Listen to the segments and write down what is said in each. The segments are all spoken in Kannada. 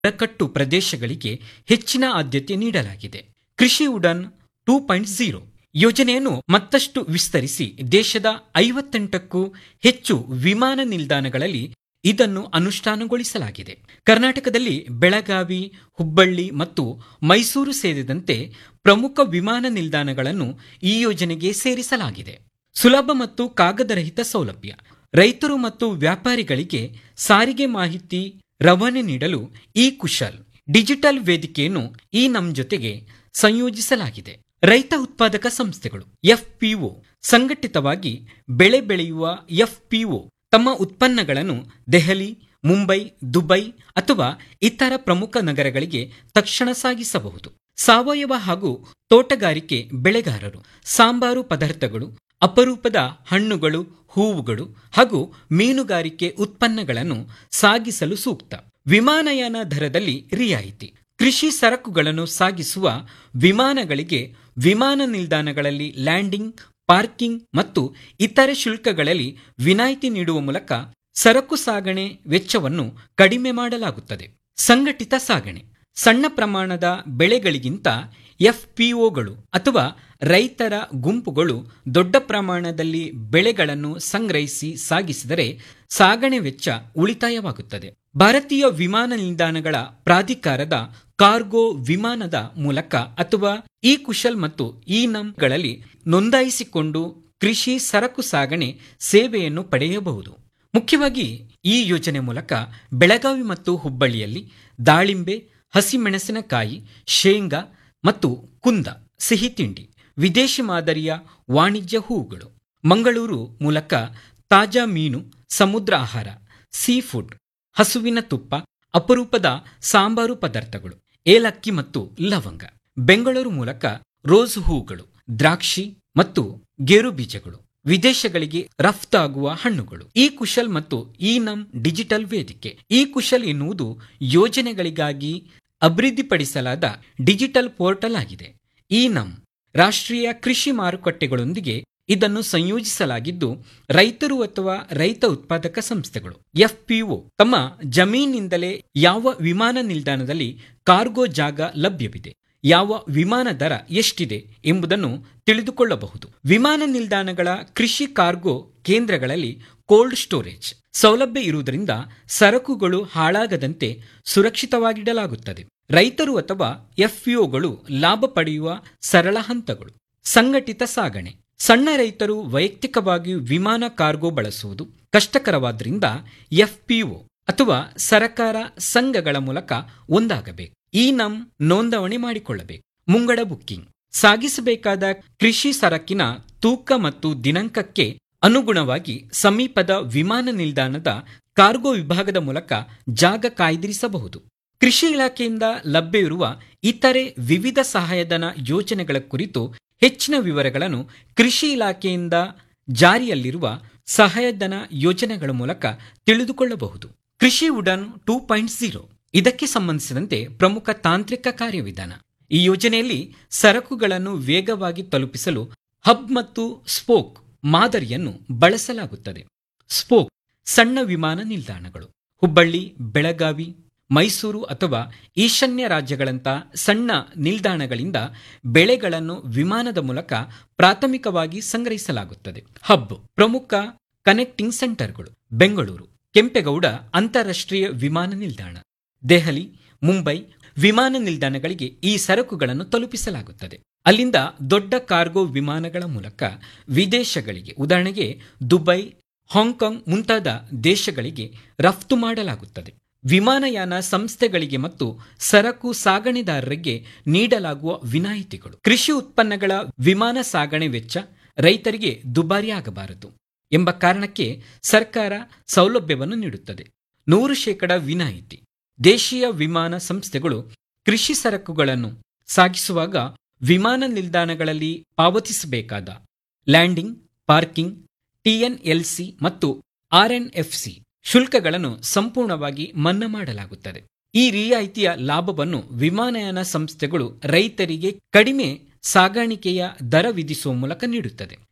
ಬುಡಕಟ್ಟು ಪ್ರದೇಶಗಳಿಗೆ ಹೆಚ್ಚಿನ ಆದ್ಯತೆ ನೀಡಲಾಗಿದೆ ಕೃಷಿ ಉಡಾನ್ ಟೂ ಪಾಯಿಂಟ್ ಝೀರೋ ಯೋಜನೆಯನ್ನು ಮತ್ತಷ್ಟು ವಿಸ್ತರಿಸಿ ದೇಶದ ಐವತ್ತೆಂಟಕ್ಕೂ ಹೆಚ್ಚು ವಿಮಾನ ನಿಲ್ದಾಣಗಳಲ್ಲಿ ಇದನ್ನು ಅನುಷ್ಠಾನಗೊಳಿಸಲಾಗಿದೆ ಕರ್ನಾಟಕದಲ್ಲಿ ಬೆಳಗಾವಿ ಹುಬ್ಬಳ್ಳಿ ಮತ್ತು ಮೈಸೂರು ಸೇರಿದಂತೆ ಪ್ರಮುಖ ವಿಮಾನ ನಿಲ್ದಾಣಗಳನ್ನು ಈ ಯೋಜನೆಗೆ ಸೇರಿಸಲಾಗಿದೆ ಸುಲಭ ಮತ್ತು ಕಾಗದರಹಿತ ಸೌಲಭ್ಯ ರೈತರು ಮತ್ತು ವ್ಯಾಪಾರಿಗಳಿಗೆ ಸಾರಿಗೆ ಮಾಹಿತಿ ರವಾನೆ ನೀಡಲು ಈ ಕುಶಲ್ ಡಿಜಿಟಲ್ ವೇದಿಕೆಯನ್ನು ಈ ನಮ್ ಜೊತೆಗೆ ಸಂಯೋಜಿಸಲಾಗಿದೆ ರೈತ ಉತ್ಪಾದಕ ಸಂಸ್ಥೆಗಳು ಎಫ್ಪಿಒ ಸಂಘಟಿತವಾಗಿ ಬೆಳೆ ಬೆಳೆಯುವ ಎಫ್ಪಿಒ ತಮ್ಮ ಉತ್ಪನ್ನಗಳನ್ನು ದೆಹಲಿ ಮುಂಬೈ ದುಬೈ ಅಥವಾ ಇತರ ಪ್ರಮುಖ ನಗರಗಳಿಗೆ ತಕ್ಷಣ ಸಾಗಿಸಬಹುದು ಸಾವಯವ ಹಾಗೂ ತೋಟಗಾರಿಕೆ ಬೆಳೆಗಾರರು ಸಾಂಬಾರು ಪದಾರ್ಥಗಳು ಅಪರೂಪದ ಹಣ್ಣುಗಳು ಹೂವುಗಳು ಹಾಗೂ ಮೀನುಗಾರಿಕೆ ಉತ್ಪನ್ನಗಳನ್ನು ಸಾಗಿಸಲು ಸೂಕ್ತ ವಿಮಾನಯಾನ ದರದಲ್ಲಿ ರಿಯಾಯಿತಿ ಕೃಷಿ ಸರಕುಗಳನ್ನು ಸಾಗಿಸುವ ವಿಮಾನಗಳಿಗೆ ವಿಮಾನ ನಿಲ್ದಾಣಗಳಲ್ಲಿ ಲ್ಯಾಂಡಿಂಗ್ ಪಾರ್ಕಿಂಗ್ ಮತ್ತು ಇತರೆ ಶುಲ್ಕಗಳಲ್ಲಿ ವಿನಾಯಿತಿ ನೀಡುವ ಮೂಲಕ ಸರಕು ಸಾಗಣೆ ವೆಚ್ಚವನ್ನು ಕಡಿಮೆ ಮಾಡಲಾಗುತ್ತದೆ ಸಂಘಟಿತ ಸಾಗಣೆ ಸಣ್ಣ ಪ್ರಮಾಣದ ಬೆಳೆಗಳಿಗಿಂತ ಎಫ್ಪಿಒಗಳು ಅಥವಾ ರೈತರ ಗುಂಪುಗಳು ದೊಡ್ಡ ಪ್ರಮಾಣದಲ್ಲಿ ಬೆಳೆಗಳನ್ನು ಸಂಗ್ರಹಿಸಿ ಸಾಗಿಸಿದರೆ ಸಾಗಣೆ ವೆಚ್ಚ ಉಳಿತಾಯವಾಗುತ್ತದೆ ಭಾರತೀಯ ವಿಮಾನ ನಿಲ್ದಾಣಗಳ ಪ್ರಾಧಿಕಾರದ ಕಾರ್ಗೋ ವಿಮಾನದ ಮೂಲಕ ಅಥವಾ ಇ ಕುಶಲ್ ಮತ್ತು ಇ ನಮ್ಗಳಲ್ಲಿ ನೋಂದಾಯಿಸಿಕೊಂಡು ಕೃಷಿ ಸರಕು ಸಾಗಣೆ ಸೇವೆಯನ್ನು ಪಡೆಯಬಹುದು ಮುಖ್ಯವಾಗಿ ಈ ಯೋಜನೆ ಮೂಲಕ ಬೆಳಗಾವಿ ಮತ್ತು ಹುಬ್ಬಳ್ಳಿಯಲ್ಲಿ ದಾಳಿಂಬೆ ಹಸಿಮೆಣಸಿನಕಾಯಿ ಶೇಂಗಾ ಮತ್ತು ಕುಂದ ಸಿಹಿ ತಿಂಡಿ ವಿದೇಶಿ ಮಾದರಿಯ ವಾಣಿಜ್ಯ ಹೂವುಗಳು ಮಂಗಳೂರು ಮೂಲಕ ತಾಜಾ ಮೀನು ಸಮುದ್ರ ಆಹಾರ ಸೀ ಫುಡ್ ಹಸುವಿನ ತುಪ್ಪ ಅಪರೂಪದ ಸಾಂಬಾರು ಪದಾರ್ಥಗಳು ಏಲಕ್ಕಿ ಮತ್ತು ಲವಂಗ ಬೆಂಗಳೂರು ಮೂಲಕ ರೋಸ್ ಹೂಗಳು ದ್ರಾಕ್ಷಿ ಮತ್ತು ಗೇರು ಬೀಜಗಳು ವಿದೇಶಗಳಿಗೆ ರಫ್ತಾಗುವ ಹಣ್ಣುಗಳು ಈ ಕುಶಲ್ ಮತ್ತು ಈ ನಮ್ ಡಿಜಿಟಲ್ ವೇದಿಕೆ ಈ ಕುಶಲ್ ಎನ್ನುವುದು ಯೋಜನೆಗಳಿಗಾಗಿ ಅಭಿವೃದ್ಧಿಪಡಿಸಲಾದ ಡಿಜಿಟಲ್ ಪೋರ್ಟಲ್ ಆಗಿದೆ ಈ ನಮ್ ರಾಷ್ಟ್ರೀಯ ಕೃಷಿ ಮಾರುಕಟ್ಟೆಗಳೊಂದಿಗೆ ಇದನ್ನು ಸಂಯೋಜಿಸಲಾಗಿದ್ದು ರೈತರು ಅಥವಾ ರೈತ ಉತ್ಪಾದಕ ಸಂಸ್ಥೆಗಳು ಎಫ್ಪಿಒ ತಮ್ಮ ಜಮೀನಿಂದಲೇ ಯಾವ ವಿಮಾನ ನಿಲ್ದಾಣದಲ್ಲಿ ಕಾರ್ಗೋ ಜಾಗ ಲಭ್ಯವಿದೆ ಯಾವ ವಿಮಾನ ದರ ಎಷ್ಟಿದೆ ಎಂಬುದನ್ನು ತಿಳಿದುಕೊಳ್ಳಬಹುದು ವಿಮಾನ ನಿಲ್ದಾಣಗಳ ಕೃಷಿ ಕಾರ್ಗೋ ಕೇಂದ್ರಗಳಲ್ಲಿ ಕೋಲ್ಡ್ ಸ್ಟೋರೇಜ್ ಸೌಲಭ್ಯ ಇರುವುದರಿಂದ ಸರಕುಗಳು ಹಾಳಾಗದಂತೆ ಸುರಕ್ಷಿತವಾಗಿಡಲಾಗುತ್ತದೆ ರೈತರು ಅಥವಾ ಎಫ್ಪಿಒಗಳು ಲಾಭ ಪಡೆಯುವ ಸರಳ ಹಂತಗಳು ಸಂಘಟಿತ ಸಾಗಣೆ ಸಣ್ಣ ರೈತರು ವೈಯಕ್ತಿಕವಾಗಿ ವಿಮಾನ ಕಾರ್ಗೋ ಬಳಸುವುದು ಕಷ್ಟಕರವಾದ್ದರಿಂದ ಎಫ್ಪಿಒ ಅಥವಾ ಸರಕಾರ ಸಂಘಗಳ ಮೂಲಕ ಒಂದಾಗಬೇಕು ಈ ನಮ್ ನೋಂದಣಿ ಮಾಡಿಕೊಳ್ಳಬೇಕು ಮುಂಗಡ ಬುಕ್ಕಿಂಗ್ ಸಾಗಿಸಬೇಕಾದ ಕೃಷಿ ಸರಕಿನ ತೂಕ ಮತ್ತು ದಿನಾಂಕಕ್ಕೆ ಅನುಗುಣವಾಗಿ ಸಮೀಪದ ವಿಮಾನ ನಿಲ್ದಾಣದ ಕಾರ್ಗೋ ವಿಭಾಗದ ಮೂಲಕ ಜಾಗ ಕಾಯ್ದಿರಿಸಬಹುದು ಕೃಷಿ ಇಲಾಖೆಯಿಂದ ಲಭ್ಯವಿರುವ ಇತರೆ ವಿವಿಧ ಸಹಾಯಧನ ಯೋಜನೆಗಳ ಕುರಿತು ಹೆಚ್ಚಿನ ವಿವರಗಳನ್ನು ಕೃಷಿ ಇಲಾಖೆಯಿಂದ ಜಾರಿಯಲ್ಲಿರುವ ಸಹಾಯಧನ ಯೋಜನೆಗಳ ಮೂಲಕ ತಿಳಿದುಕೊಳ್ಳಬಹುದು ಕೃಷಿ ಉಡಾನ್ ಟೂ ಪಾಯಿಂಟ್ ಝೀರೋ ಇದಕ್ಕೆ ಸಂಬಂಧಿಸಿದಂತೆ ಪ್ರಮುಖ ತಾಂತ್ರಿಕ ಕಾರ್ಯವಿಧಾನ ಈ ಯೋಜನೆಯಲ್ಲಿ ಸರಕುಗಳನ್ನು ವೇಗವಾಗಿ ತಲುಪಿಸಲು ಹಬ್ ಮತ್ತು ಸ್ಪೋಕ್ ಮಾದರಿಯನ್ನು ಬಳಸಲಾಗುತ್ತದೆ ಸ್ಪೋಕ್ ಸಣ್ಣ ವಿಮಾನ ನಿಲ್ದಾಣಗಳು ಹುಬ್ಬಳ್ಳಿ ಬೆಳಗಾವಿ ಮೈಸೂರು ಅಥವಾ ಈಶಾನ್ಯ ರಾಜ್ಯಗಳಂಥ ಸಣ್ಣ ನಿಲ್ದಾಣಗಳಿಂದ ಬೆಳೆಗಳನ್ನು ವಿಮಾನದ ಮೂಲಕ ಪ್ರಾಥಮಿಕವಾಗಿ ಸಂಗ್ರಹಿಸಲಾಗುತ್ತದೆ ಹಬ್ ಪ್ರಮುಖ ಕನೆಕ್ಟಿಂಗ್ ಸೆಂಟರ್ಗಳು ಬೆಂಗಳೂರು ಕೆಂಪೇಗೌಡ ಅಂತಾರಾಷ್ಟ್ರೀಯ ವಿಮಾನ ನಿಲ್ದಾಣ ದೆಹಲಿ ಮುಂಬೈ ವಿಮಾನ ನಿಲ್ದಾಣಗಳಿಗೆ ಈ ಸರಕುಗಳನ್ನು ತಲುಪಿಸಲಾಗುತ್ತದೆ ಅಲ್ಲಿಂದ ದೊಡ್ಡ ಕಾರ್ಗೋ ವಿಮಾನಗಳ ಮೂಲಕ ವಿದೇಶಗಳಿಗೆ ಉದಾಹರಣೆಗೆ ದುಬೈ ಹಾಂಗ್ಕಾಂಗ್ ಮುಂತಾದ ದೇಶಗಳಿಗೆ ರಫ್ತು ಮಾಡಲಾಗುತ್ತದೆ ವಿಮಾನಯಾನ ಸಂಸ್ಥೆಗಳಿಗೆ ಮತ್ತು ಸರಕು ಸಾಗಣೆದಾರರಿಗೆ ನೀಡಲಾಗುವ ವಿನಾಯಿತಿಗಳು ಕೃಷಿ ಉತ್ಪನ್ನಗಳ ವಿಮಾನ ಸಾಗಣೆ ವೆಚ್ಚ ರೈತರಿಗೆ ದುಬಾರಿ ಆಗಬಾರದು ಎಂಬ ಕಾರಣಕ್ಕೆ ಸರ್ಕಾರ ಸೌಲಭ್ಯವನ್ನು ನೀಡುತ್ತದೆ ನೂರು ಶೇಕಡ ವಿನಾಯಿತಿ ದೇಶೀಯ ವಿಮಾನ ಸಂಸ್ಥೆಗಳು ಕೃಷಿ ಸರಕುಗಳನ್ನು ಸಾಗಿಸುವಾಗ ವಿಮಾನ ನಿಲ್ದಾಣಗಳಲ್ಲಿ ಪಾವತಿಸಬೇಕಾದ ಲ್ಯಾಂಡಿಂಗ್ ಪಾರ್ಕಿಂಗ್ ಟಿಎನ್ಎಲ್ಸಿ ಮತ್ತು ಆರ್ಎನ್ಎಫ್ಸಿ ಶುಲ್ಕಗಳನ್ನು ಸಂಪೂರ್ಣವಾಗಿ ಮನ್ನಾ ಮಾಡಲಾಗುತ್ತದೆ ಈ ರಿಯಾಯಿತಿಯ ಲಾಭವನ್ನು ವಿಮಾನಯಾನ ಸಂಸ್ಥೆಗಳು ರೈತರಿಗೆ ಕಡಿಮೆ ಸಾಗಾಣಿಕೆಯ ದರ ವಿಧಿಸುವ ಮೂಲಕ ನೀಡುತ್ತದೆ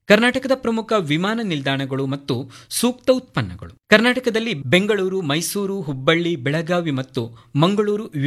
ಕರ್ನಾಟಕದ ಪ್ರಮುಖ ವಿಮಾನ ನಿಲ್ದಾಣಗಳು ಮತ್ತು ಸೂಕ್ತ ಉತ್ಪನ್ನಗಳು ಕರ್ನಾಟಕದಲ್ಲಿ ಬೆಂಗಳೂರು ಮೈಸೂರು ಹುಬ್ಬಳ್ಳಿ ಬೆಳಗಾವಿ ಮತ್ತು ಮಂಗಳೂರು